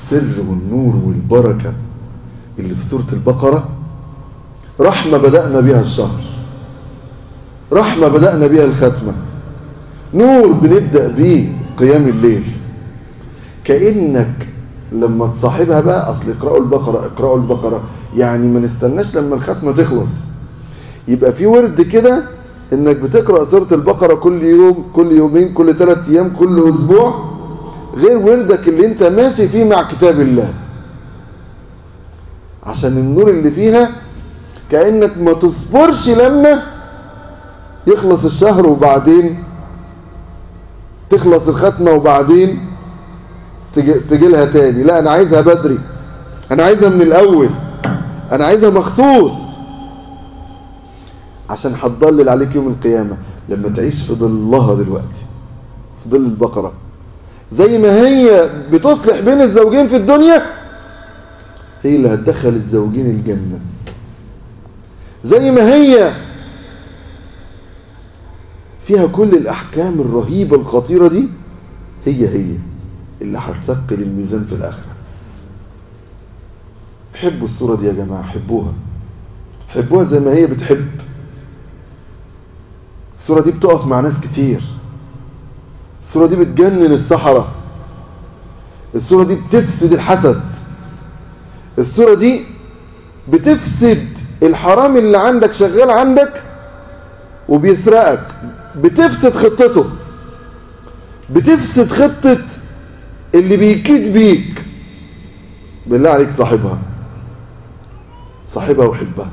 السر والنور والبركة اللي في سورة البقرة رحمة بدأنا بها الشهر رحمة بدأنا بها الختمة نور بنبدأ بيه قيام الليل كأنك لما تصاحبها بقى أصل اقرأوا البقرة اقرأوا البقرة يعني ما نستناش لما الختمة تخلص يبقى في ورد كده انك بتقرأ سورة البقرة كل يوم كل يومين كل ثلاث ايام كل اسبوع غير وردك اللي انت ماشي فيه مع كتاب الله عشان النور اللي فيها كأنك ما تصبرش لما يخلص الشهر وبعدين تخلص الختمة وبعدين تجي لها تاني لا انا عايزها بدري انا عايزها من الاول انا عايزها مخصوص عشان هتضلل عليك يوم القيامة لما تعيش في ظلها دلوقتي في ظل البقرة زي ما هي بتصلح بين الزوجين في الدنيا هي اللي هتدخل الزوجين الجنة زي ما هي فيها كل الأحكام الرهيبة الخطيرة دي هي هي اللي هتثقل الميزان في الآخرة حبوا الصورة دي يا جماعة حبوها حبوها زي ما هي بتحب الصورة دي بتقف مع ناس كتير الصورة دي بتجنن السحرة الصورة دي بتفسد الحسد الصورة دي بتفسد الحرام اللي عندك شغال عندك وبيسرقك بتفسد خطته بتفسد خطة اللي بيكيد بيك بالله عليك صاحبها صاحبها وحبها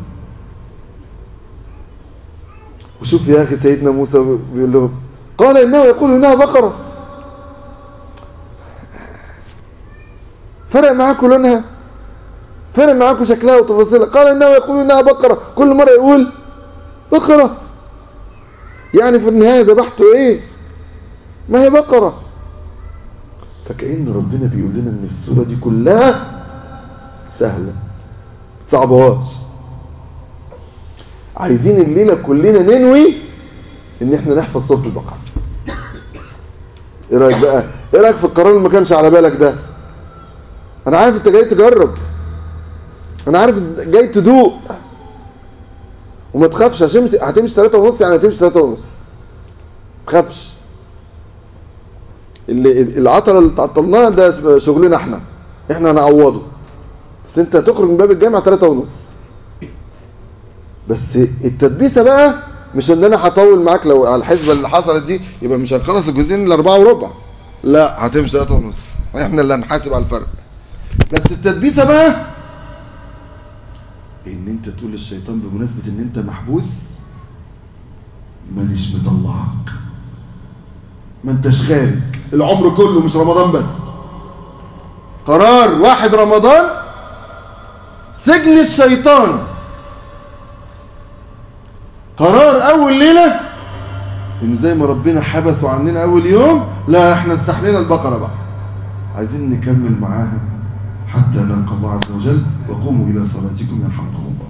وشوف يا أخي سيدنا موسى بيقول لهم قال إنه يقول إنها بقرة فرق معاكم لونها فرق معاكم شكلها وتفاصيلها قال إنه يقول إنها بقرة كل مرة يقول بقرة يعني في النهاية ذبحته إيه ما هي بقرة فكأن ربنا بيقول لنا ان السورة دي كلها سهلة صعبهاش عايزين الليلة كلنا ننوي ان احنا نحفظ سورة البقرة ايه رأيك بقى ايه رأيك في القرار اللي ما كانش على بالك ده انا عارف انت جاي تجرب انا عارف جاي تدوق وما تخافش عشان هتمشي 3 ونص يعني هتمشي 3 ونص ما تخافش اللي العطله اللي تعطلناها ده شغلنا احنا احنا هنعوضه بس انت هتخرج من باب الجامعه 3 ونص بس التدبيسه بقى مش ان انا هطول معاك لو على الحسبه اللي حصلت دي يبقى مش هنخلص الجزئين الا 4 وربع لا هتمشي 3 ونص احنا اللي هنحاسب على الفرق بس التدبيسه بقى ان انت تقول للشيطان بمناسبه ان انت محبوس مانيش مطلعك ما انتش خارج العمر كله مش رمضان بس قرار واحد رمضان سجن الشيطان قرار اول ليلة ان زي ما ربنا حبسوا عننا اول يوم لا احنا استحلينا البقرة بقى عايزين نكمل معاها حتى نلقى الله عز وجل وقوموا الى صلاتكم يرحمكم الله